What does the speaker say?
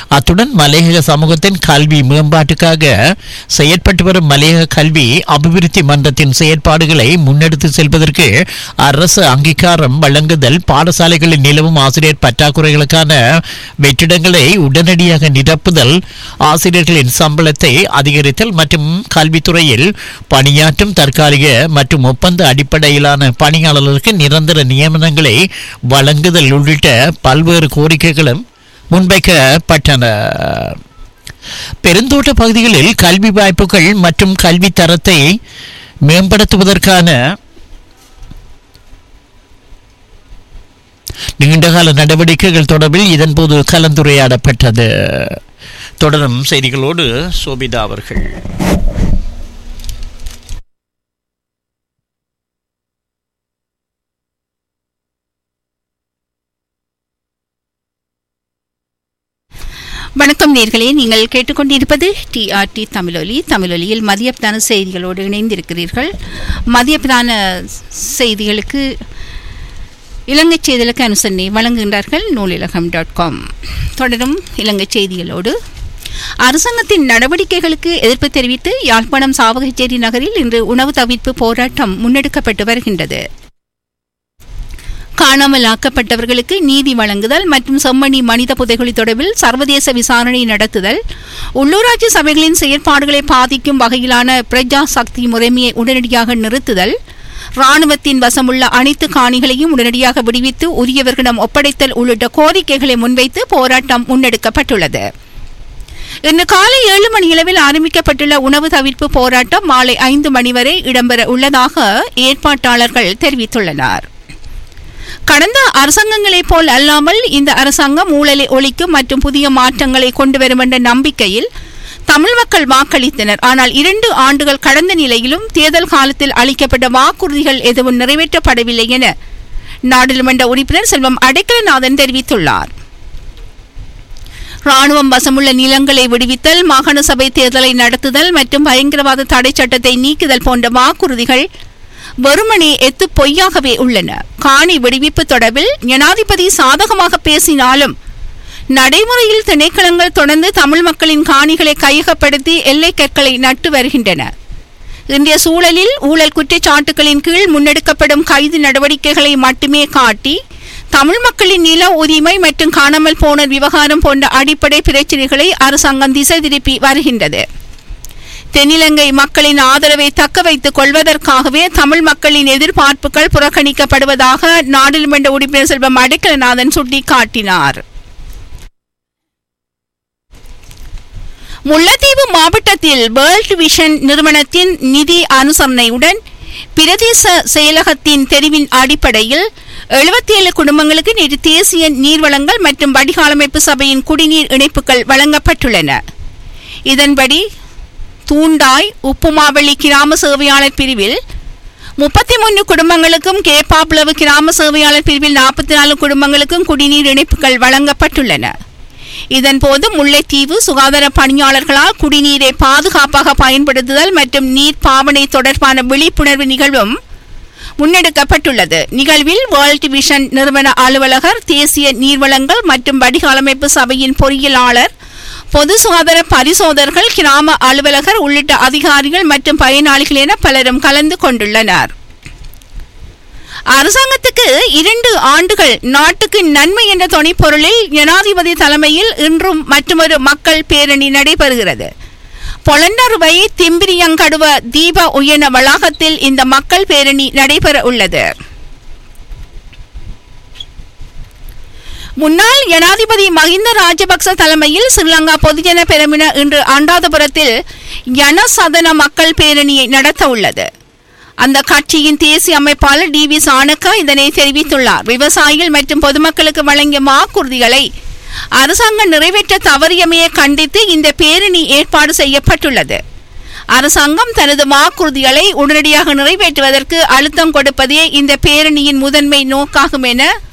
அத்துடன் மலையக சமூகத்தின் கல்வி மேம்பாட்டுக்காக செயற்பட்டு வரும் மலையக கல்வி அபிவிருத்தி மன்றத்தின் செயற்பாடுகளை முன்னெடுத்து செல்வதற்கு அரசு அங்கீகாரம் வழங்குதல் பாடசாலைகளில் நிலவும் ஆசிரியர் பற்றாக்குறைகளுக்கான வெற்றிடங்களை உடனடியாக நிரப்புதல் ஆசிரியர்களின் சம்பளத்தை அதிகரித்தல் மற்றும் கல்வித்துறையில் பணியாற்றும் தற்காலிக மற்றும் ஒப்பந்த அடிப்படையிலான பணியாளர்களுக்கு நிரந்தர நியமனங்களை வழங்குதல் உள்ளிட்ட பல்வேறு கோரிக்கைகளும் முன்வைக்கப்பட்டன பெருந்தோட்ட பகுதிகளில் கல்வி வாய்ப்புகள் மற்றும் கல்வி தரத்தை மேம்படுத்துவதற்கான நீண்டகால நடவடிக்கைகள் தொடர்பில் இதன்போது கலந்துரையாடப்பட்டது தொடரும் செய்திகளோடு சோபிதா அவர்கள் வணக்கம் நேர்களே நீங்கள் கேட்டுக்கொண்டிருப்பது டிஆர்டி தமிழொலி தமிழொலியில் மதிய பிரதான செய்திகளோடு இணைந்திருக்கிறீர்கள் மதிய பிரதான செய்திகளுக்கு இலங்கை செய்திகளுக்கு அனுசரணை வழங்குகின்றார்கள் நூலிலகம் டாட் காம் தொடரும் இலங்கை செய்திகளோடு அரசாங்கத்தின் நடவடிக்கைகளுக்கு எதிர்ப்பு தெரிவித்து யாழ்ப்பாணம் சாவகச்சேரி நகரில் இன்று உணவு தவிர்ப்பு போராட்டம் முன்னெடுக்கப்பட்டு வருகின்றது காணாமல் ஆக்கப்பட்டவர்களுக்கு நீதி வழங்குதல் மற்றும் செம்மணி மனித புதைகுழி தொடர்பில் சர்வதேச விசாரணை நடத்துதல் உள்ளூராட்சி சபைகளின் செயற்பாடுகளை பாதிக்கும் வகையிலான பிரஜா சக்தி முறைமையை உடனடியாக நிறுத்துதல் ராணுவத்தின் வசமுள்ள அனைத்து காணிகளையும் உடனடியாக விடுவித்து உரியவர்களிடம் ஒப்படைத்தல் உள்ளிட்ட கோரிக்கைகளை முன்வைத்து போராட்டம் முன்னெடுக்கப்பட்டுள்ளது இன்று காலை ஏழு மணியளவில் ஆரம்பிக்கப்பட்டுள்ள உணவு தவிர்ப்பு போராட்டம் மாலை ஐந்து மணி வரை இடம்பெற உள்ளதாக ஏற்பாட்டாளர்கள் தெரிவித்துள்ளனர் கடந்த அரசாங்கங்களைப் போல் அல்லாமல் இந்த அரசாங்கம் ஊழலை ஒழிக்கும் மற்றும் புதிய மாற்றங்களை கொண்டு வரும் என்ற நம்பிக்கையில் தமிழ் மக்கள் வாக்களித்தனர் ஆனால் இரண்டு ஆண்டுகள் கடந்த நிலையிலும் தேர்தல் காலத்தில் அளிக்கப்பட்ட வாக்குறுதிகள் எதுவும் நிறைவேற்றப்படவில்லை என நாடாளுமன்ற உறுப்பினர் செல்வம் அடைக்கலநாதன் தெரிவித்துள்ளார் ராணுவம் வசமுள்ள நிலங்களை விடுவித்தல் மாகாண சபை தேர்தலை நடத்துதல் மற்றும் பயங்கரவாத தடை சட்டத்தை நீக்குதல் போன்ற வாக்குறுதிகள் வெறுமனே எத்து பொய்யாகவே உள்ளன காணி விடுவிப்பு தொடர்பில் ஜனாதிபதி சாதகமாக பேசினாலும் நடைமுறையில் திணைக்களங்கள் தொடர்ந்து தமிழ் மக்களின் காணிகளை கையகப்படுத்தி எல்லை கற்களை நட்டு வருகின்றன இன்றைய சூழலில் ஊழல் குற்றச்சாட்டுகளின் கீழ் முன்னெடுக்கப்படும் கைது நடவடிக்கைகளை மட்டுமே காட்டி தமிழ் மக்களின் நில உரிமை மற்றும் காணாமல் போன விவகாரம் போன்ற அடிப்படை பிரச்சினைகளை அரசாங்கம் திசை திருப்பி வருகின்றது தென்னிலங்கை மக்களின் ஆதரவை தக்க வைத்துக் கொள்வதற்காகவே தமிழ் மக்களின் எதிர்பார்ப்புகள் புறக்கணிக்கப்படுவதாக நாடாளுமன்ற உறுப்பினர் செல்வம் அடைக்கலநாதன் சுட்டிக்காட்டினார் முல்லைத்தீவு மாவட்டத்தில் வேர்ல்ட் விஷன் நிறுவனத்தின் நிதி அனுசரணையுடன் பிரதேச செயலகத்தின் தெரிவின் அடிப்படையில் எழுபத்தி ஏழு குடும்பங்களுக்கு நேற்று தேசிய நீர்வளங்கள் மற்றும் வடிகாலமைப்பு சபையின் குடிநீர் இணைப்புகள் வழங்கப்பட்டுள்ளன இதன்படி தூண்டாய் உப்புமாவளி கிராம சேவையாளர் பிரிவில் முப்பத்தி மூன்று குடும்பங்களுக்கும் கேப்பாப்புலவு கிராம சேவையாளர் பிரிவில் நாற்பத்தி நாலு குடும்பங்களுக்கும் குடிநீர் இணைப்புகள் வழங்கப்பட்டுள்ளன இதன்போது முல்லைத்தீவு சுகாதார பணியாளர்களால் குடிநீரை பாதுகாப்பாக பயன்படுத்துதல் மற்றும் நீர் பாவனை தொடர்பான விழிப்புணர்வு நிகழ்வும் முன்னெடுக்கப்பட்டுள்ளது நிகழ்வில் வேர்ல்ட் விஷன் நிறுவன அலுவலகர் தேசிய நீர்வளங்கள் மற்றும் வடிகாலமைப்பு சபையின் பொறியியலாளர் பொது சுகாதார பரிசோதகர்கள் கிராம அலுவலகர் உள்ளிட்ட அதிகாரிகள் மற்றும் பயனாளிகள் என பலரும் கலந்து கொண்டுள்ளனர் அரசாங்கத்துக்கு இரண்டு ஆண்டுகள் நாட்டுக்கு நன்மை என்ற துணைப்பொருளில் ஜனாதிபதி தலைமையில் இன்றும் மற்றொரு மக்கள் பேரணி நடைபெறுகிறது பொலன்னறுவை திம்பிரியங்கடுவ தீப உயன வளாகத்தில் இந்த மக்கள் பேரணி நடைபெற உள்ளது முன்னாள் ஜனாதிபதி மஹிந்த ராஜபக்ச தலைமையில் ஸ்ரீலங்கா பொதுஜன பெருமின இன்று அண்டாதபுரத்தில் ஜனசதன மக்கள் பேரணியை நடத்த உள்ளது அந்த கட்சியின் தேசிய அமைப்பாளர் டி வி சாணக்கா இதனை தெரிவித்துள்ளார் விவசாயிகள் மற்றும் பொதுமக்களுக்கு வழங்கிய வாக்குறுதிகளை அரசாங்கம் நிறைவேற்ற தவறியமையை கண்டித்து இந்த பேரணி ஏற்பாடு செய்யப்பட்டுள்ளது அரசாங்கம் தனது வாக்குறுதிகளை உடனடியாக நிறைவேற்றுவதற்கு அழுத்தம் கொடுப்பதே இந்த பேரணியின் முதன்மை நோக்காகும் என